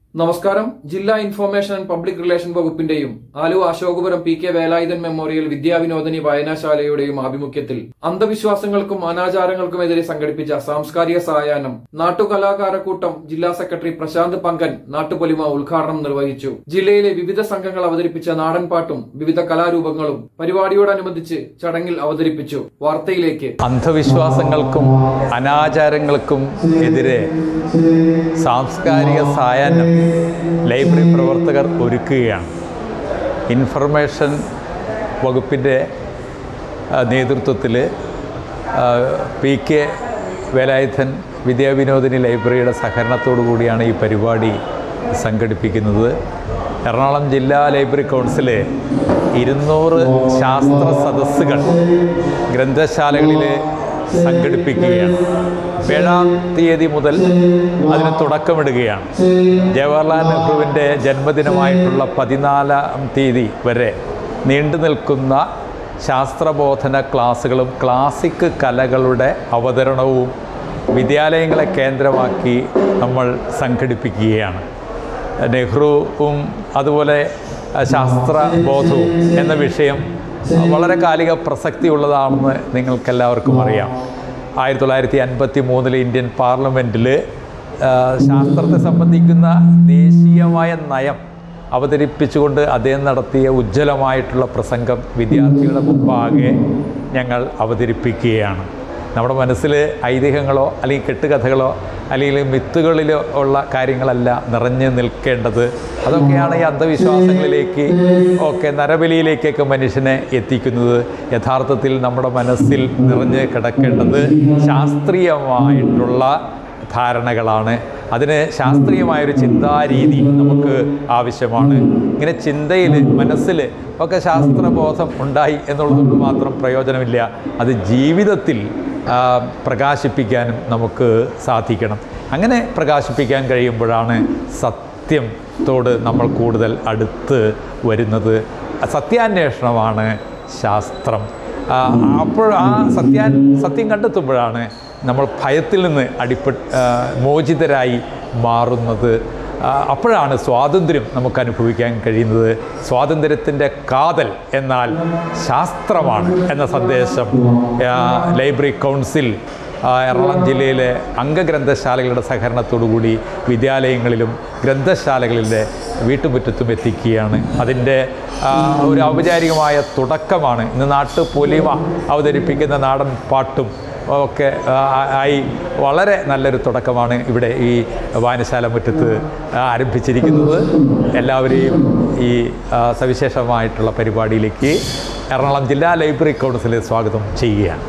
നമസ്കാരം ജില്ലാ information and public relation വകുപ്പിന്റെയും Aluva Ashokapuram P K Velayudhan memorial Vidyavinodini വായനശാലയുടെയും ആഭിമുഖ്യത്തിൽ അന്ധവിശ്വാസങ്ങൾക്കും അനാചാരങ്ങൾക്കുമെതിരെ സംഘടിപ്പിച്ച സാംസ്കാരിക സായാഹ്നം നാട്ടുകലാകാരക്കൂട്ടം ജില്ലാ സെക്രട്ടറി പ്രശാന്ത് പങ്കൻ നാട്ടുപൊലിമ ഉദ്ഘാടനം നിർവഹിച്ചു ജില്ലയിലെ വിവിധ സംഘങ്ങൾ അവതരിപ്പിച്ച നാടൻപാട്ടും വിവിധ കലാരൂപങ്ങളും പരിപാടിയോടനുബന്ധിച്ച് ചടങ്ങിൽ അവതരിപ്പിച്ചു വാർത്തയിലേക്ക് അന്ധവിശ്വാസങ്ങൾക്കും അനാചാരങ്ങൾക്കും എതിരെ സാംസ്കാരിക സായാഹ്നം ലൈബ്രറി പ്രവർത്തകർ ഒരുക്കുകയാണ് ഇൻഫർമേഷൻ വകുപ്പിൻ്റെ നേതൃത്വത്തിൽ പി കെ വേലായുധൻ വിദ്യാവിനോദിനി ലൈബ്രറിയുടെ സഹകരണത്തോടു കൂടിയാണ് ഈ പരിപാടി സംഘടിപ്പിക്കുന്നത് എറണാകുളം ജില്ലാ ലൈബ്രറി കൗൺസില് ഇരുന്നൂറ് ശാസ്ത്ര സദസ്സുകൾ ഗ്രന്ഥശാലകളിൽ സംഘടിപ്പിക്കുകയാണ് ഏഴാം തീയതി മുതൽ അതിന് തുടക്കമിടുകയാണ് ജവഹർലാൽ നെഹ്റുവിൻ്റെ ജന്മദിനമായിട്ടുള്ള പതിനാലാം തീയതി വരെ നീണ്ടു നിൽക്കുന്ന ശാസ്ത്രബോധന ക്ലാസ്സുകളും ക്ലാസിക് കലകളുടെ അവതരണവും വിദ്യാലയങ്ങളെ കേന്ദ്രമാക്കി നമ്മൾ സംഘടിപ്പിക്കുകയാണ് നെഹ്റുവും അതുപോലെ ശാസ്ത്രബോധവും എന്ന വിഷയം വളരെ കാലിക പ്രസക്തിയുള്ളതാണെന്ന് നിങ്ങൾക്കെല്ലാവർക്കും അറിയാം ആയിരത്തി തൊള്ളായിരത്തി അൻപത്തി മൂന്നിലെ ഇന്ത്യൻ പാർലമെൻറ്റിൽ ശാസ്ത്രത്തെ സംബന്ധിക്കുന്ന ദേശീയമായ നയം അവതരിപ്പിച്ചുകൊണ്ട് അദ്ദേഹം നടത്തിയ ഉജ്ജ്വലമായിട്ടുള്ള പ്രസംഗം വിദ്യാർത്ഥികളുടെ മുമ്പാകെ ഞങ്ങൾ അവതരിപ്പിക്കുകയാണ് നമ്മുടെ മനസ്സിൽ ഐതിഹ്യങ്ങളോ അല്ലെങ്കിൽ കെട്ടുകഥകളോ അല്ലെങ്കിൽ മിത്തുകളിലോ ഉള്ള കാര്യങ്ങളല്ല നിറഞ്ഞു നിൽക്കേണ്ടത് അതൊക്കെയാണ് ഈ അന്ധവിശ്വാസങ്ങളിലേക്ക് ഒക്കെ നരബലിയിലേക്കൊക്കെ മനുഷ്യനെ എത്തിക്കുന്നത് യഥാർത്ഥത്തിൽ നമ്മുടെ മനസ്സിൽ നിറഞ്ഞ് കിടക്കേണ്ടത് ശാസ്ത്രീയമായിട്ടുള്ള ധാരണകളാണ് അതിന് ശാസ്ത്രീയമായൊരു ചിന്താരീതി നമുക്ക് ആവശ്യമാണ് ഇങ്ങനെ ചിന്തയിൽ മനസ്സിൽ ഒക്കെ ശാസ്ത്രബോധം ഉണ്ടായി എന്നുള്ളതുകൊണ്ട് മാത്രം പ്രയോജനമില്ല അത് ജീവിതത്തിൽ പ്രകാശിപ്പിക്കാനും നമുക്ക് സാധിക്കണം അങ്ങനെ പ്രകാശിപ്പിക്കാൻ കഴിയുമ്പോഴാണ് സത്യത്തോട് നമ്മൾ കൂടുതൽ അടുത്ത് വരുന്നത് സത്യാന്വേഷണമാണ് ശാസ്ത്രം അപ്പോൾ ആ സത്യാ സത്യം കണ്ടെത്തുമ്പോഴാണ് നമ്മൾ ഭയത്തിൽ നിന്ന് അടിപ്പെ മോചിതരായി മാറുന്നത് അപ്പോഴാണ് സ്വാതന്ത്ര്യം നമുക്ക് അനുഭവിക്കാൻ കഴിയുന്നത് സ്വാതന്ത്ര്യത്തിൻ്റെ കാതൽ എന്നാൽ ശാസ്ത്രമാണ് എന്ന സന്ദേശം ലൈബ്രറി കൗൺസിൽ എറണാകുളം ജില്ലയിലെ അംഗഗ്രന്ഥശാലകളുടെ സഹകരണത്തോടുകൂടി വിദ്യാലയങ്ങളിലും ഗ്രന്ഥശാലകളിലെ വീട്ടുമുറ്റത്തും എത്തിക്കുകയാണ് അതിൻ്റെ ഒരു ഔപചാരികമായ തുടക്കമാണ് ഇന്ന് നാട്ടുപൊലിമ അവതരിപ്പിക്കുന്ന നാടൻ പാട്ടും ഒക്കെ ആയി വളരെ നല്ലൊരു തുടക്കമാണ് ഇവിടെ ഈ വായനശാല മുറ്റത്ത് ആരംഭിച്ചിരിക്കുന്നത് എല്ലാവരെയും ഈ സവിശേഷമായിട്ടുള്ള പരിപാടിയിലേക്ക് എറണാകുളം ജില്ലാ ലൈബ്രറി കൗൺസിൽ സ്വാഗതം ചെയ്യുകയാണ്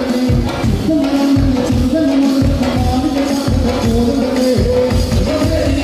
Thank you.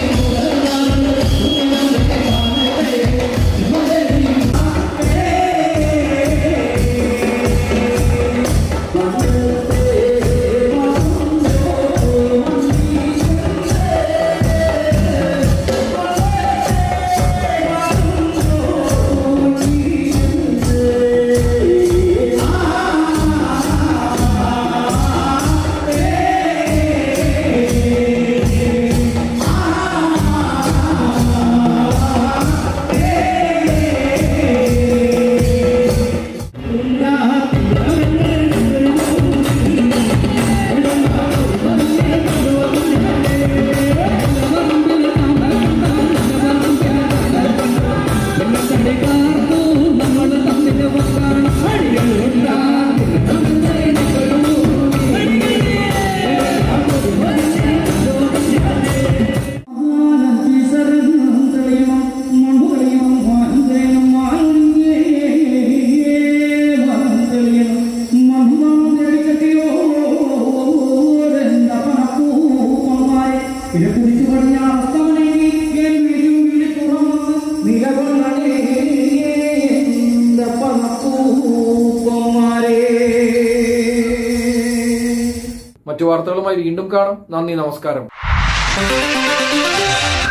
മറ്റു വാർത്തകളുമായി വീണ്ടും കാണാം നന്ദി നമസ്കാരം